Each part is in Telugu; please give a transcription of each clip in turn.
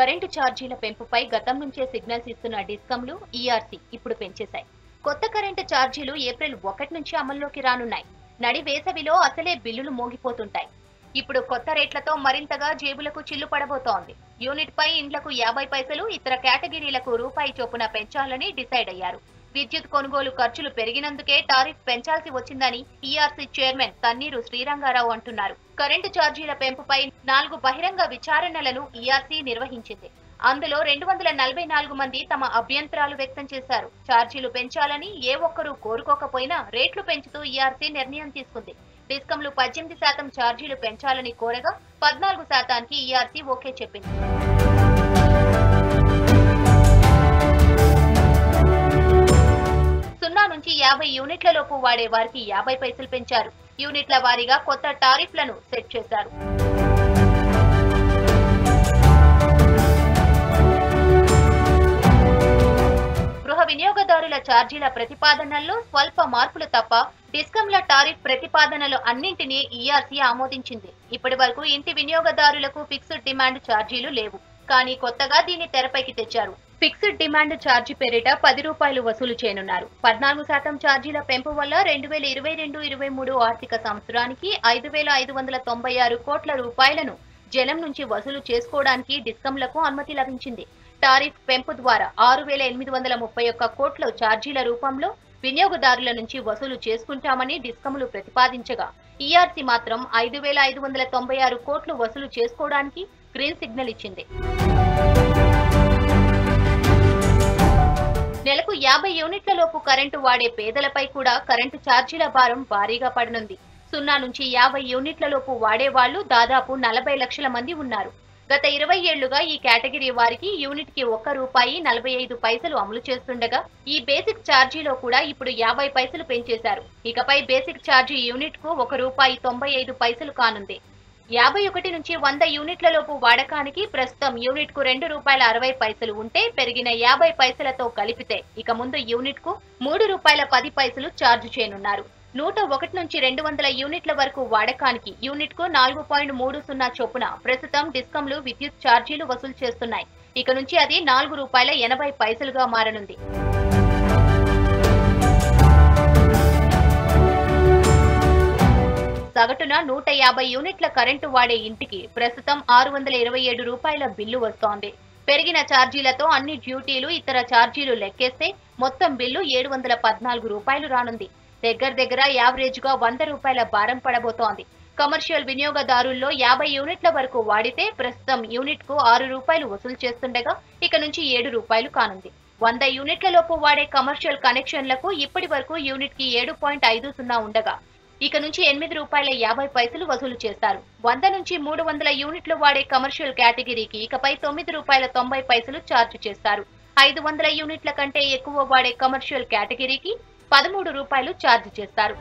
కరెంటు ఛార్జీల పెంపుపై గతం నుంచే సిగ్నల్స్ ఇస్తున్న డిస్కంలు ఈఆర్సీ ఇప్పుడు పెంచేశాయి కొత్త కరెంటు ఛార్జీలు ఏప్రిల్ ఒకటి నుంచి అమల్లోకి రానున్నాయి నడి వేసవిలో అసలే బిల్లులు మోగిపోతుంటాయి ఇప్పుడు కొత్త రేట్లతో మరింతగా జేబులకు చిల్లు పడబోతోంది యూనిట్ పై ఇండ్లకు యాభై పైసలు ఇతర కేటగిరీలకు రూపాయి చొప్పున పెంచాలని డిసైడ్ అయ్యారు విద్యుత్ కొనుగోలు ఖర్చులు పెరిగినందుకే టారిఫ్ పెంచాల్సి వచ్చిందని ఈఆర్సీ చైర్మన్ తన్నీరు శ్రీరంగారావు అంటున్నారు కరెంటు ఛార్జీల పెంపుపై నాలుగు బహిరంగ విచారణలను ఈఆర్సీ నిర్వహించింది అందులో రెండు వందల నలభై నాలుగు మంది తమ అభ్యంతరాలు వ్యక్తం చేశారు ఛార్జీలు పెంచాలని ఏ ఒక్కరూ కోరుకోకపోయినా రేట్లు పెంచుతూ ఈఆర్సీ నిర్ణయం తీసుకుంది డిస్కంలు పద్దెనిమిది శాతం ఛార్జీలు పెంచాలని కోరగా పద్నాలుగు శాతానికి ఈఆర్సీ ఓకే చెప్పింది సున్నా నుంచి యాభై యూనిట్ల లోపు వాడే వారికి యాభై పైసలు పెంచారు యూనిట్ల వారీగా కొత్త టారిఫ్లను సెట్ చేశారు గృహ వినియోగదారుల ఛార్జీల ప్రతిపాదనల్లో స్వల్ప మార్పులు తప్ప డిస్కంల టారిఫ్ ప్రతిపాదనలు అన్నింటినీ ఈఆర్సీ ఆమోదించింది ఇప్పటి వరకు ఇంటి వినియోగదారులకు ఫిక్స్డ్ డిమాండ్ ఛార్జీలు లేవు కానీ కొత్తగా దీన్ని తెరపైకి తెచ్చారు ఫిక్స్డ్ డిమాండ్ ఛార్జీ పేరిట పది రూపాయలు వసూలు చేయనున్నారు పద్నాలుగు శాతం ఛార్జీల పెంపు వల్ల రెండు వేల ఇరవై రెండు ఇరవై మూడు ఆర్థిక సంవత్సరానికి ఐదు వేల ఐదు వందల తొంభై ఆరు కోట్ల రూపాయలను జనం నుంచి వసూలు చేసుకోవడానికి డిస్కంలకు అనుమతి లభించింది టారిఫ్ పెంపు ద్వారా ఆరు వేల ఎనిమిది వందల ముప్పై ఒక్క కోట్ల ఛార్జీల రూపంలో వినియోగదారుల నుంచి వసూలు చేసుకుంటామని డిస్కములు ప్రతిపాదించగా ఈఆర్సీ మాత్రం ఐదు వేల ఐదు వందల తొంభై ఆరు కోట్లు వసూలు చేసుకోవడానికి గ్రీన్ సిగ్నల్ ఇచ్చింది నెలకు యాభై యూనిట్ల లోపు కరెంటు వాడే పేదలపై కూడా కరెంటు ఛార్జీల భారం భారీగా పడనుంది సున్నా నుంచి యాభై యూనిట్ల లోపు వాడే వాళ్ళు దాదాపు నలభై లక్షల మంది ఉన్నారు గత ఇరవై ఏళ్లుగా ఈ కేటగిరీ వారికి యూనిట్ కి ఒక్క రూపాయి నలభై ఐదు పైసలు అమలు చేస్తుండగా ఈ బేసిక్ ఛార్జీలో కూడా ఇప్పుడు యాభై పైసలు పెంచేశారు ఇకపై బేసిక్ ఛార్జీ యూనిట్ కు ఒక రూపాయి తొంభై ఐదు పైసలు కానుంది యాభై ఒకటి నుంచి వంద యూనిట్ల లోపు వాడకానికి ప్రస్తుతం యూనిట్ కు రెండు రూపాయల అరవై పైసలు ఉంటే పెరిగిన యాభై పైసలతో కలిపితే ఇక ముందు యూనిట్ కు మూడు రూపాయల పది పైసలు ఛార్జ్ చేయనున్నారు నూట ఒకటి నుంచి రెండు వందల యూనిట్ల వరకు వాడకానికి యూనిట్ కు నాలుగు పాయింట్ మూడు సున్నా చొప్పున ప్రస్తుతం డిస్కంలు విద్యుత్ ఛార్జీలు వసూలు చేస్తున్నాయి ఇక నుంచి అది నాలుగు రూపాయల ఎనభై పైసలుగా మారనుంది సగటున నూట యాభై యూనిట్ల కరెంటు వాడే ఇంటికి ప్రస్తుతం ఆరు వందల ఇరవై ఏడు రూపాయల బిల్లు వస్తోంది పెరిగిన ఛార్జీలతో అన్ని డ్యూటీలు ఇతర ఛార్జీలు లెక్కేస్తే మొత్తం బిల్లు ఏడు వందల పద్నాలుగు రూపాయలు రానుంది దగ్గర దగ్గర యావరేజ్ గా వంద రూపాయల భారం పడబోతోంది కమర్షియల్ వినియోగదారుల్లో యాభై యూనిట్ల వరకు వాడితే ప్రస్తుతం యూనిట్ కు ఆరు రూపాయలు వసూలు చేస్తుండగా ఇక నుంచి ఏడు రూపాయలు కానుంది వంద యూనిట్ల లోపు వాడే కమర్షియల్ కనెక్షన్లకు ఇప్పటి వరకు యూనిట్ కి ఏడు పాయింట్ ఐదు సున్నా ఉండగా ఇక నుంచి ఎనిమిది రూపాయల యాభై పైసలు వసూలు చేస్తారు వంద నుంచి మూడు వందల యూనిట్లు వాడే కమర్షియల్ కేటగిరీకి ఇకపై తొమ్మిది రూపాయల తొంభై పైసలు ఛార్జ్ చేస్తారు ఐదు వందల యూనిట్ల కంటే ఎక్కువ వాడే కమర్షియల్ కేటగిరీకి పదమూడు రూపాయలు ఛార్జ్ చేస్తారు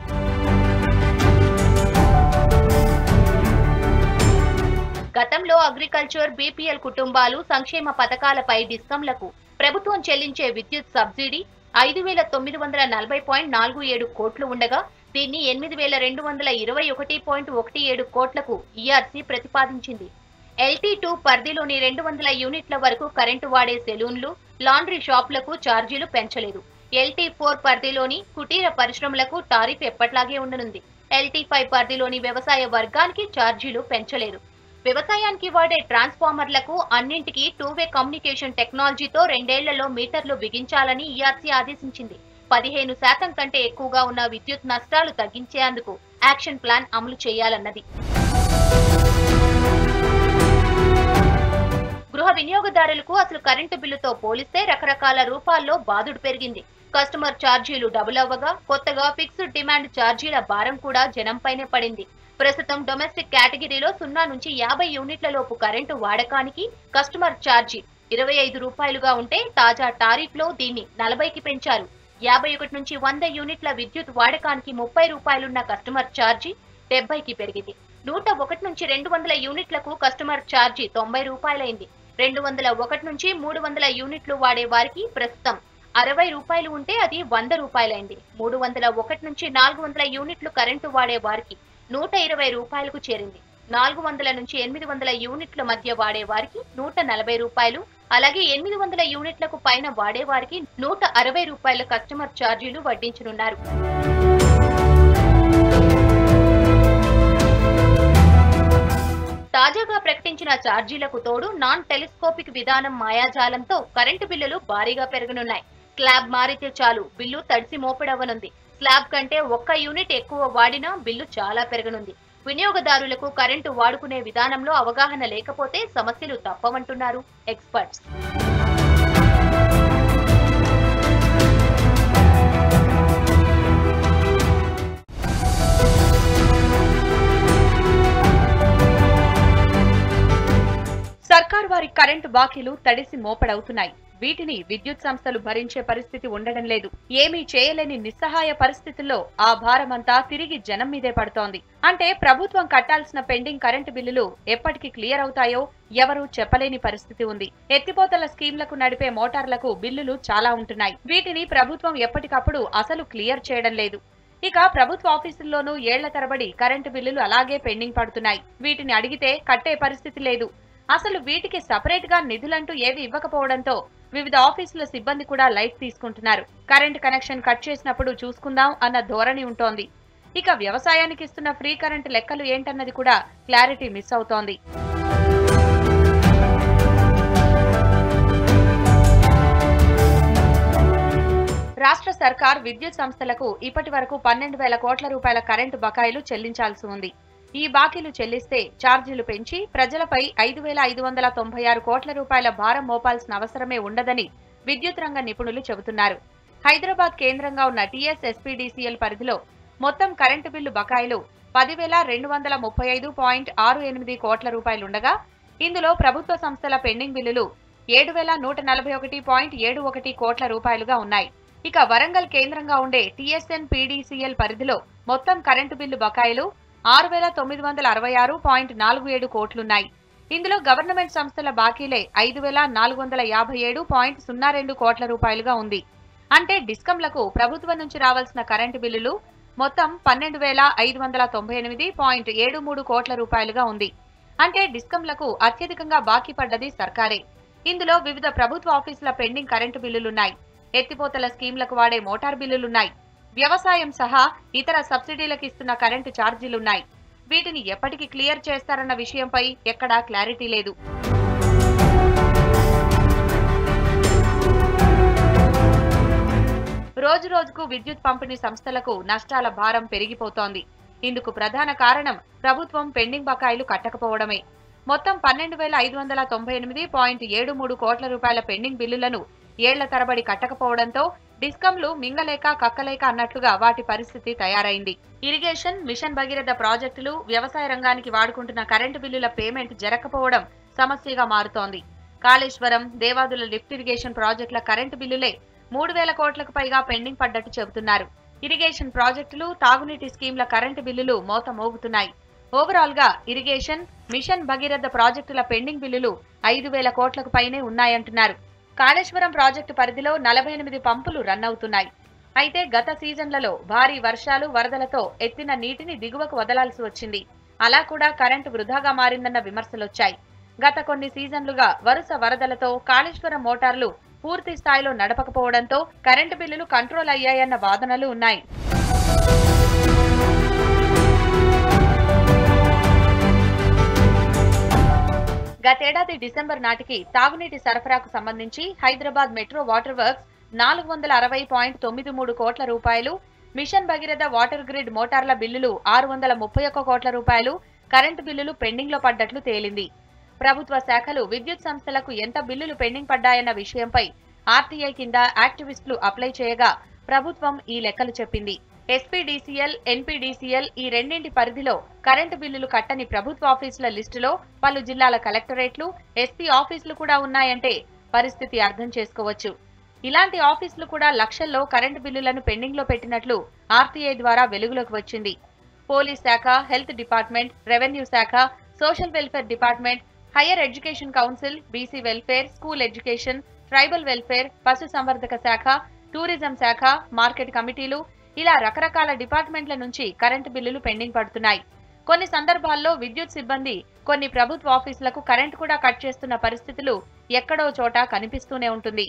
గతంలో అగ్రికల్చర్ బీపీఎల్ కుటుంబాలు సంక్షేమ పథకాలపై డిస్కంలకు ప్రభుత్వం చెల్లించే విద్యుత్ సబ్సిడీ ఐదు వేల తొమ్మిది వందల నలభై పాయింట్ నాలుగు ఏడు కోట్లు ఉండగా దీన్ని ఎనిమిది వేల రెండు వందల ఇరవై ఒకటి పాయింట్ ఒకటి ఏడు కోట్లకు ఈఆర్సీ ప్రతిపాదించింది ఎల్టీ టూ పరిధిలోని రెండు వందల యూనిట్ల వరకు కరెంటు వాడే సెలూన్లు లాండ్రీ షాపులకు ఛార్జీలు పెంచలేదు ఎల్టీ ఫోర్ పరిధిలోని కుటీర పరిశ్రమలకు టారిఫ్ ఎప్పట్లాగే ఉండనుంది ఎల్టీ ఫైవ్ పరిధిలోని వ్యవసాయ వర్గానికి ఛార్జీలు పెంచలేదు వ్యవసాయానికి వాడే ట్రాన్స్ఫార్మర్లకు అన్నింటికీ టూ వే కమ్యూనికేషన్ టెక్నాలజీతో రెండేళ్లలో మీటర్లు బిగించాలని ఈఆర్సీ ఆదేశించింది పదిహేను శాతం కంటే ఎక్కువగా ఉన్న విద్యుత్ నష్టాలు తగ్గించేందుకు యాక్షన్ ప్లాన్ అమలు చేయాలన్నది గృహ వినియోగదారులకు అసలు కరెంటు బిల్లుతో పోలిస్తే రకరకాల రూపాల్లో బాదుడు పెరిగింది కస్టమర్ ఛార్జీలు డబుల్ అవ్వగా కొత్తగా ఫిక్స్డ్ డిమాండ్ ఛార్జీల భారం కూడా జనంపైనే పడింది ప్రస్తుతం డొమెస్టిక్ కేటగిరీలో సున్నా నుంచి యాభై యూనిట్ల లోపు కరెంటు వాడకానికి కస్టమర్ ఛార్జీ ఇరవై ఐదు రూపాయలుగా ఉంటే తాజా టారిఫ్ లో దీన్ని నలభైకి పెంచారు యాభై ఒకటి నుంచి వంద యూనిట్ల విద్యుత్ వాడకానికి ముప్పై రూపాయలున్న కస్టమర్ ఛార్జీ డెబ్బైకి పెరిగింది నూట ఒకటి నుంచి రెండు వందల యూనిట్లకు కస్టమర్ ఛార్జీ తొంభై రూపాయలైంది రెండు వందల ఒకటి నుంచి మూడు వందల యూనిట్లు వాడే వారికి ప్రస్తుతం అరవై రూపాయలు ఉంటే అది వంద రూపాయలైంది మూడు వందల ఒకటి నుంచి నాలుగు వందల యూనిట్లు కరెంటు వాడే వారికి నూట ఇరవై రూపాయలకు చేరింది నాలుగు వందల నుంచి ఎనిమిది వందల యూనిట్ల మధ్య వాడే వారికి నూట నలభై రూపాయలు అలాగే ఎనిమిది వందల యూనిట్లకు పైన వాడే వారికి నూట అరవై రూపాయల కస్టమర్ ఛార్జీలు వడ్డించనున్నారు తాజాగా ప్రకటించిన ఛార్జీలకు తోడు నాన్ టెలిస్కోపిక్ విధానం మాయాజాలంతో కరెంటు బిల్లులు భారీగా పెరగనున్నాయి స్లాబ్ మారితే చాలు బిల్లు తడిసి మోపెడవనుంది స్లాబ్ కంటే ఒక్క యూనిట్ ఎక్కువ వాడినా బిల్లు చాలా పెరగనుంది వినియోగదారులకు కరెంటు వాడుకునే విధానంలో అవగాహన లేకపోతే సమస్యలు తప్పవంటున్నారు ఎక్స్పర్ట్స్ సర్కార్ వారి కరెంటు బాకీలు తడిసి మోపడవుతున్నాయి వీటిని విద్యుత్ సంస్థలు భరించే పరిస్థితి ఉండడం లేదు ఏమీ చేయలేని నిస్సహాయ పరిస్థితుల్లో ఆ భారమంతా తిరిగి జనం మీదే పడుతోంది అంటే ప్రభుత్వం కట్టాల్సిన పెండింగ్ కరెంటు బిల్లులు ఎప్పటికి క్లియర్ అవుతాయో ఎవరూ చెప్పలేని పరిస్థితి ఉంది ఎత్తిపోతల స్కీంలకు నడిపే మోటార్లకు బిల్లులు చాలా ఉంటున్నాయి వీటిని ప్రభుత్వం ఎప్పటికప్పుడు అసలు క్లియర్ చేయడం లేదు ఇక ప్రభుత్వ ఆఫీసుల్లోనూ ఏళ్ల తరబడి కరెంటు బిల్లులు అలాగే పెండింగ్ పడుతున్నాయి వీటిని అడిగితే కట్టే పరిస్థితి లేదు అసలు వీటికి సపరేట్ గా నిధులంటూ ఏవి ఇవ్వకపోవడంతో వివిధ ఆఫీసుల సిబ్బంది కూడా లైట్ తీసుకుంటున్నారు కరెంట్ కనెక్షన్ కట్ చేసినప్పుడు చూసుకుందాం అన్న ధోరణి ఉంటోంది ఇక వ్యవసాయానికి ఇస్తున్న ఫ్రీ కరెంట్ లెక్కలు ఏంటన్నది కూడా క్లారిటీ మిస్ అవుతోంది రాష్ట్ర సర్కార్ విద్యుత్ సంస్థలకు ఇప్పటి వరకు పన్నెండు వేల కోట్ల రూపాయల కరెంటు బకాయిలు చెల్లించాల్సి ఉంది ఈ బాకీలు చెల్లిస్తే ఛార్జీలు పెంచి ప్రజలపై ఐదు వేల ఐదు వందల తొంభై ఆరు కోట్ల రూపాయల భారం మోపాల్సిన అవసరమే ఉండదని విద్యుత్ రంగ నిపుణులు చెబుతున్నారు హైదరాబాద్ కేంద్రంగా ఉన్న టీఎస్ ఎస్పీడీసీఎల్ పరిధిలో మొత్తం కరెంటు బిల్లు బకాయిలు పదివేల రెండు వందల ముప్పై ఐదు పాయింట్ ఆరు ఎనిమిది కోట్ల రూపాయలుండగా ఇందులో ప్రభుత్వ సంస్థల పెండింగ్ బిల్లులు ఏడు వేల నూట నలభై ఒకటి పాయింట్ ఏడు ఒకటి కోట్ల రూపాయలుగా ఉన్నాయి ఇక వరంగల్ కేంద్రంగా ఉండే టీఎస్ఎన్ పీడీసీఎల్ పరిధిలో మొత్తం కరెంటు బిల్లు బకాయిలు ఆరు వేల తొమ్మిది వందల అరవై ఆరు పాయింట్ నాలుగు ఏడు కోట్లున్నాయి ఇందులో గవర్నమెంట్ సంస్థల బాకీలే ఐదు వేల నాలుగు వందల యాభై ఏడు పాయింట్ సున్నా రెండు కోట్ల రూపాయలుగా ఉంది అంటే డిస్కంలకు ప్రభుత్వం నుంచి రావాల్సిన కరెంటు బిల్లులు మొత్తం పన్నెండు వేల ఐదు వందల తొంభై ఎనిమిది పాయింట్ ఏడు మూడు కోట్ల రూపాయలుగా ఉంది అంటే డిస్కంలకు అత్యధికంగా బాకీ పడ్డది సర్కారే ఇందులో వివిధ ప్రభుత్వ ఆఫీసుల పెండింగ్ కరెంటు బిల్లులున్నాయి ఎత్తిపోతల స్కీంలకు వాడే మోటార్ బిల్లులున్నాయి వ్యవసాయం సహా ఇతర సబ్సిడీలకు ఇస్తున్న కరెంటు ఛార్జీలున్నాయి వీటిని ఎప్పటికి క్లియర్ చేస్తారన్న విషయంపై ఎక్కడా క్లారిటీ లేదు రోజు రోజుకు విద్యుత్ పంపిణీ సంస్థలకు నష్టాల భారం పెరిగిపోతోంది ఇందుకు ప్రధాన కారణం ప్రభుత్వం పెండింగ్ బకాయిలు కట్టకపోవడమే మొత్తం పన్నెండు వేల ఐదు వందల తొంభై ఎనిమిది పాయింట్ ఏడు మూడు కోట్ల రూపాయల పెండింగ్ బిల్లులను ఏళ్ల తరబడి కట్టకపోవడంతో డిస్కంలు మింగలేక కక్కలేక అన్నట్లుగా వాటి పరిస్థితి తయారైంది ఇరిగేషన్ మిషన్ భగీరథ ప్రాజెక్టులు వ్యవసాయ రంగానికి వాడుకుంటున్న కరెంటు బిల్లుల పేమెంట్ జరగకపోవడం సమస్యగా మారుతోంది కాళేశ్వరం దేవాదుల లిఫ్ట్ ఇరిగేషన్ ప్రాజెక్టుల కరెంటు బిల్లులే మూడు వేల కోట్లకు పైగా పెండింగ్ పడ్డట్టు చెబుతున్నారు ఇరిగేషన్ ప్రాజెక్టులు తాగునీటి స్కీంల కరెంటు బిల్లులు మోత మోగుతున్నాయి ఓవరాల్ గా ఇరిగేషన్ మిషన్ భగీరథ ప్రాజెక్టుల పెండింగ్ బిల్లులు ఐదు వేల కోట్లకు పైనే ఉన్నాయంటున్నారు కాళేశ్వరం ప్రాజెక్టు పరిధిలో నలభై ఎనిమిది పంపులు రన్ అవుతున్నాయి అయితే గత సీజన్లలో భారీ వర్షాలు వరదలతో ఎత్తిన నీటిని దిగువకు వదలాల్సి వచ్చింది అలా కూడా కరెంటు వృధాగా మారిందన్న విమర్శలొచ్చాయి గత కొన్ని సీజన్లుగా వరుస వరదలతో కాళేశ్వరం మోటార్లు పూర్తి స్థాయిలో నడపకపోవడంతో కరెంటు బిల్లులు కంట్రోల్ అయ్యాయన్న వాదనలు ఉన్నాయి గతేడాది డిసెంబర్ నాటికి తాగునీటి సరఫరాకు సంబంధించి హైదరాబాద్ మెట్రో వాటర్ వర్క్స్ నాలుగు వందల అరవై పాయింట్ తొమ్మిది మూడు కోట్ల రూపాయలు మిషన్ భగీరథ వాటర్ గ్రిడ్ మోటార్ల బిల్లులు ఆరు వందల ముప్పై ఒక్క కోట్ల రూపాయలు కరెంటు బిల్లులు పెండింగ్ లో పడ్డట్లు తేలింది ప్రభుత్వ శాఖలు విద్యుత్ సంస్థలకు ఎంత బిల్లులు పెండింగ్ పడ్డాయన్న విషయంపై ఆర్టీఐ కింద యాక్టివిస్టులు అప్లై చేయగా ప్రభుత్వం ఈ లెక్కలు చెప్పింది ఎస్పీడీసీఎల్ ఎన్పీడీసీఎల్ ఈ రెండింటి పరిధిలో కరెంటు బిల్లులు కట్టని ప్రభుత్వ ఆఫీసుల లిస్టులో పలు జిల్లాల కలెక్టరేట్లు ఎస్పీ ఆఫీసులు కూడా ఉన్నాయంటే పరిస్థితి అర్థం చేసుకోవచ్చు ఇలాంటి ఆఫీసులు కూడా లక్షల్లో కరెంటు బిల్లులను పెండింగ్ లో పెట్టినట్లు ఆర్టీఐ ద్వారా వెలుగులోకి వచ్చింది పోలీస్ శాఖ హెల్త్ డిపార్ట్మెంట్ రెవెన్యూ శాఖ social welfare department higher education council BC welfare school education tribal welfare పశు సంవర్ధక శాఖ టూరిజం శాఖ మార్కెట్ కమిటీలు ఇలా రకరకాల డిపార్ట్మెంట్ల నుంచి కరెంటు బిల్లులు పెండింగ్ పడుతున్నాయి కొన్ని సందర్భాల్లో విద్యుత్ సిబ్బంది కొన్ని ప్రభుత్వ ఆఫీసులకు కరెంట్ కూడా కట్ చేస్తున్న పరిస్థితులు ఎక్కడో చోట కనిపిస్తూనే ఉంటుంది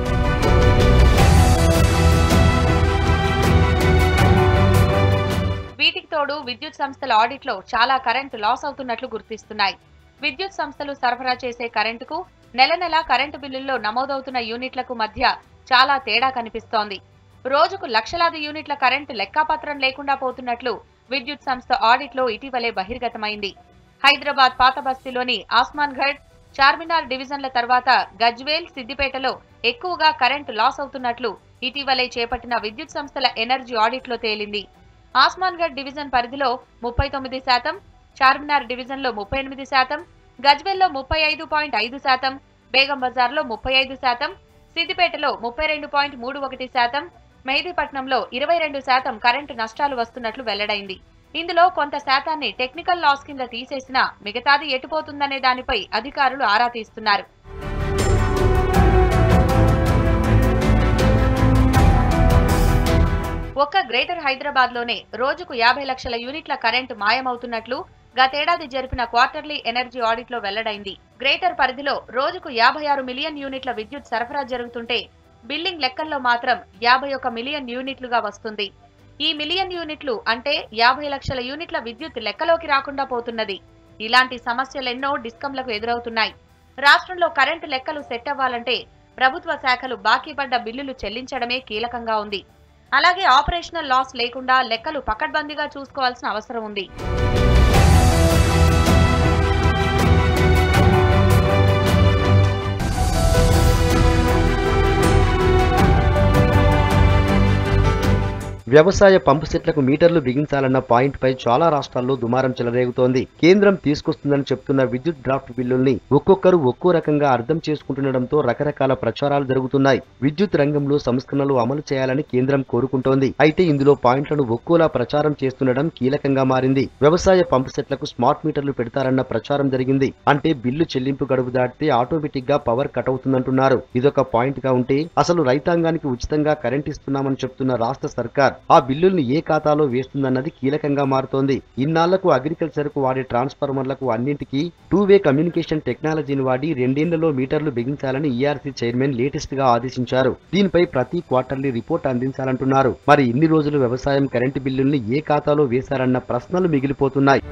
వీటికి తోడు విద్యుత్ సంస్థల ఆడిట్లో చాలా కరెంటు లాస్ అవుతున్నట్లు గుర్తిస్తున్నాయి విద్యుత్ సంస్థలు సరఫరా చేసే కరెంటుకు నెల నెల కరెంటు బిల్లుల్లో నమోదవుతున్న యూనిట్లకు మధ్య చాలా తేడా కనిపిస్తోంది రోజుకు లక్షలాది యూనిట్ల కరెంటు లెక్కాపత్రం లేకుండా పోతున్నట్లు విద్యుత్ సంస్థ ఆడిట్లో ఇటీవలే బహిర్గతమైంది హైదరాబాద్ పాత బస్తీలోని ఆస్మాన్ ఘడ్ చార్మినార్ డివిజన్ల తర్వాత గజ్వేల్ సిద్దిపేటలో ఎక్కువగా కరెంటు లాస్ అవుతున్నట్లు ఇటీవలే చేపట్టిన విద్యుత్ సంస్థల ఎనర్జీ ఆడిట్లో తేలింది ఆస్మాన్గఢ్ డివిజన్ పరిధిలో ముప్పై తొమ్మిది శాతం చార్మినార్ డివిజన్లో ముప్పై ఎనిమిది శాతం గజ్వెల్లో ముప్పై ఐదు పాయింట్ ఐదు శాతం బేగం బజార్లో ముప్పై ఐదు శాతం సిద్దిపేటలో ముప్పై రెండు పాయింట్ మూడు ఒకటి శాతం మెహదీపట్నంలో ఇరవై రెండు శాతం కరెంటు నష్టాలు వస్తున్నట్లు వెల్లడైంది ఇందులో కొంత శాతాన్ని టెక్నికల్ లాస్ కింద తీసేసినా మిగతాది ఎటుపోతుందనే దానిపై అధికారులు ఆరా తీస్తున్నారు ఒక్క గ్రేటర్ హైదరాబాద్ లోనే రోజుకు యాభై లక్షల యూనిట్ల కరెంటు మాయమవుతున్నట్లు గతేడాది జరిపిన క్వార్టర్లీ ఎనర్జీ ఆడిట్ లో వెల్లడైంది గ్రేటర్ పరిధిలో రోజుకు యాభై ఆరు మిలియన్ యూనిట్ల విద్యుత్ సరఫరా జరుగుతుంటే బిల్లింగ్ లెక్కల్లో మాత్రం యాభై ఒక మిలియన్ యూనిట్లుగా వస్తుంది ఈ మిలియన్ యూనిట్లు అంటే యాభై లక్షల యూనిట్ల విద్యుత్ లెక్కలోకి రాకుండా పోతున్నది ఇలాంటి సమస్యలెన్నో డిస్కంలకు ఎదురవుతున్నాయి రాష్ట్రంలో కరెంటు లెక్కలు సెట్ అవ్వాలంటే ప్రభుత్వ శాఖలు బాకీ పడ్డ బిల్లులు చెల్లించడమే కీలకంగా ఉంది అలాగే ఆపరేషనల్ లాస్ లేకుండా లెక్కలు పకడ్బందీగా చూసుకోవాల్సిన అవసరం ఉంది వ్యవసాయ పంపు సెట్లకు మీటర్లు బిగించాలన్న పాయింట్ పై చాలా రాష్ట్రాల్లో దుమారం చెలరేగుతోంది కేంద్రం తీసుకొస్తుందని చెప్తున్న విద్యుత్ డ్రాఫ్ట్ బిల్లుల్ని ఒక్కొక్కరు ఒక్కో రకంగా అర్థం చేసుకుంటుండటంతో రకరకాల ప్రచారాలు జరుగుతున్నాయి విద్యుత్ రంగంలో సంస్కరణలు అమలు చేయాలని కేంద్రం కోరుకుంటోంది అయితే ఇందులో పాయింట్లను ఒక్కోలా ప్రచారం చేస్తుండడం కీలకంగా మారింది వ్యవసాయ పంపు సెట్లకు స్మార్ట్ మీటర్లు పెడతారన్న ప్రచారం జరిగింది అంటే బిల్లు చెల్లింపు గడువు దాటితే ఆటోమేటిక్ గా పవర్ కట్ అవుతుందంటున్నారు ఇదొక పాయింట్ గా ఉంటే అసలు రైతాంగానికి ఉచితంగా కరెంట్ ఇస్తున్నామని చెప్తున్న రాష్ట్ర సర్కార్ ఆ బిల్లుల్ని ఏ ఖాతాలో వేస్తుందన్నది కీలకంగా మారుతోంది ఇన్నాళ్లకు అగ్రికల్చర్ కు వాడే ట్రాన్స్ఫార్మర్లకు అన్నింటికీ టూ వే కమ్యూనికేషన్ టెక్నాలజీని వాడి రెండేళ్లలో మీటర్లు బిగించాలని ఈఆర్సీ చైర్మన్ లేటెస్ట్ గా ఆదేశించారు దీనిపై ప్రతి క్వార్టర్లీ రిపోర్ట్ అందించాలంటున్నారు మరి ఇన్ని రోజులు వ్యవసాయం కరెంటు బిల్లుల్ని ఏ ఖాతాలో వేశారన్న ప్రశ్నలు మిగిలిపోతున్నాయి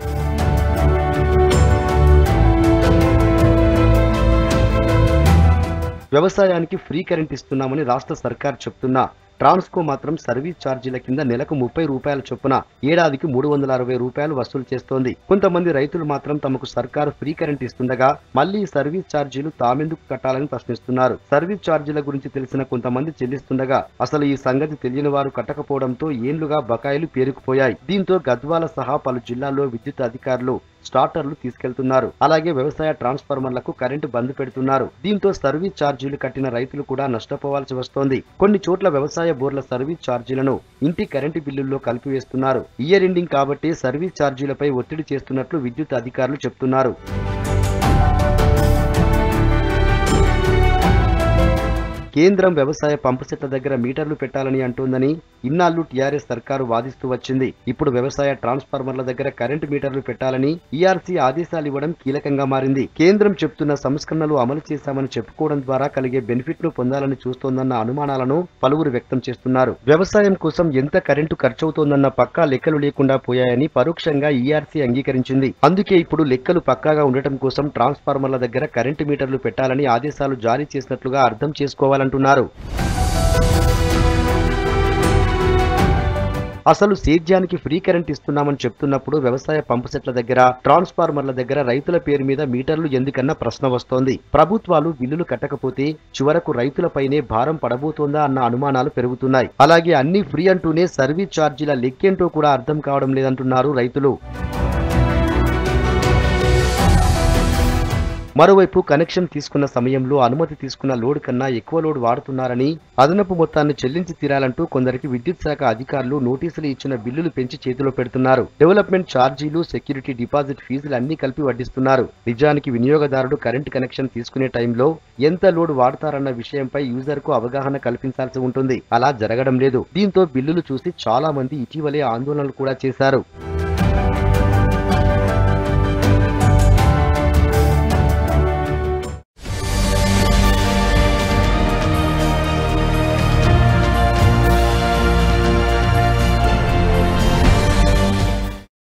వ్యవసాయానికి ఫ్రీ కరెంట్ ఇస్తున్నామని రాష్ట్ర సర్కార్ చెప్తున్నా ట్రాన్స్కో మాత్రం సర్వీస్ ఛార్జీల కింద నెలకు ముప్పై రూపాయల చొప్పున ఏడాదికి మూడు వందల అరవై రూపాయలు వసూలు చేస్తోంది కొంతమంది రైతులు మాత్రం తమకు సర్కారు ఫ్రీ కరెంట్ ఇస్తుండగా మళ్లీ సర్వీస్ ఛార్జీలు తామెందుకు కట్టాలని ప్రశ్నిస్తున్నారు సర్వీస్ ఛార్జీల గురించి తెలిసిన కొంతమంది చెల్లిస్తుండగా అసలు ఈ సంగతి తెలియని వారు కట్టకపోవడంతో ఏండ్లుగా బకాయిలు పేరుకుపోయాయి దీంతో గద్వాల సహా పలు జిల్లాల్లో విద్యుత్ అధికారులు స్టార్టర్లు తీసుకెళ్తున్నారు అలాగే వ్యవసాయ ట్రాన్స్ఫార్మర్లకు కరెంటు బంద్ పెడుతున్నారు దీంతో సర్వీస్ ఛార్జీలు కట్టిన రైతులు కూడా నష్టపోవాల్సి వస్తోంది కొన్ని చోట్ల వ్యవసాయ బోర్ల సర్వీస్ ఛార్జీలను ఇంటి కరెంటు బిల్లుల్లో కలిపివేస్తున్నారు ఇయర్ ఎండింగ్ కాబట్టి సర్వీస్ ఛార్జీలపై ఒత్తిడి చేస్తున్నట్లు విద్యుత్ అధికారులు చెప్తున్నారు కేంద్రం వ్యవసాయ పంపు సెట్ల దగ్గర మీటర్లు పెట్టాలని అంటోందని ఇన్నాళ్లు టీఆర్ఎస్ సర్కారు వాదిస్తూ వచ్చింది ఇప్పుడు వ్యవసాయ ట్రాన్స్ఫార్మర్ల దగ్గర కరెంటు మీటర్లు పెట్టాలని ఈఆర్సీ ఆదేశాలు ఇవ్వడం కీలకంగా మారింది కేంద్రం చెప్తున్న సంస్కరణలు అమలు చేశామని చెప్పుకోవడం ద్వారా కలిగే బెనిఫిట్ ను పొందాలని చూస్తోందన్న అనుమానాలను పలువురు వ్యక్తం చేస్తున్నారు వ్యవసాయం కోసం ఎంత కరెంటు ఖర్చవుతోందన్న పక్కా లెక్కలు లేకుండా పోయాయని పరోక్షంగా ఈఆర్సీ అంగీకరించింది అందుకే ఇప్పుడు లెక్కలు పక్కాగా ఉండటం కోసం ట్రాన్స్ఫార్మర్ల దగ్గర కరెంటు మీటర్లు పెట్టాలని ఆదేశాలు జారీ చేసినట్లుగా అర్థం చేసుకోవాలంటున్నారు అసలు సేద్యానికి ఫ్రీ కరెంట్ ఇస్తున్నామని చెప్తున్నప్పుడు వ్యవసాయ పంపు సెట్ల దగ్గర ట్రాన్స్ఫార్మర్ల దగ్గర రైతుల పేరు మీద మీటర్లు ఎందుకన్న ప్రశ్న వస్తోంది ప్రభుత్వాలు బిల్లులు కట్టకపోతే చివరకు రైతులపైనే భారం పడబోతోందా అన్న అనుమానాలు పెరుగుతున్నాయి అలాగే అన్ని ఫ్రీ అంటూనే సర్వీస్ ఛార్జీల లెక్కేంటో కూడా అర్థం కావడం లేదంటున్నారు రైతులు మరోవైపు కనెక్షన్ తీసుకున్న సమయంలో అనుమతి తీసుకున్న లోడ్ కన్నా ఎక్కువ లోడ్ వాడుతున్నారని అదనపు మొత్తాన్ని చెల్లించి తీరాలంటూ కొందరికి విద్యుత్ శాఖ అధికారులు నోటీసులు ఇచ్చిన బిల్లులు పెంచి చేతిలో పెడుతున్నారు డెవలప్మెంట్ ఛార్జీలు సెక్యూరిటీ డిపాజిట్ ఫీజులు అన్ని కలిపి వడ్డిస్తున్నారు నిజానికి వినియోగదారుడు కరెంట్ కనెక్షన్ తీసుకునే టైంలో ఎంత లోడ్ వాడతారన్న విషయంపై యూజర్ కు అవగాహన కల్పించాల్సి ఉంటుంది అలా జరగడం లేదు దీంతో బిల్లులు చూసి చాలా మంది ఇటీవలే ఆందోళనలు కూడా చేశారు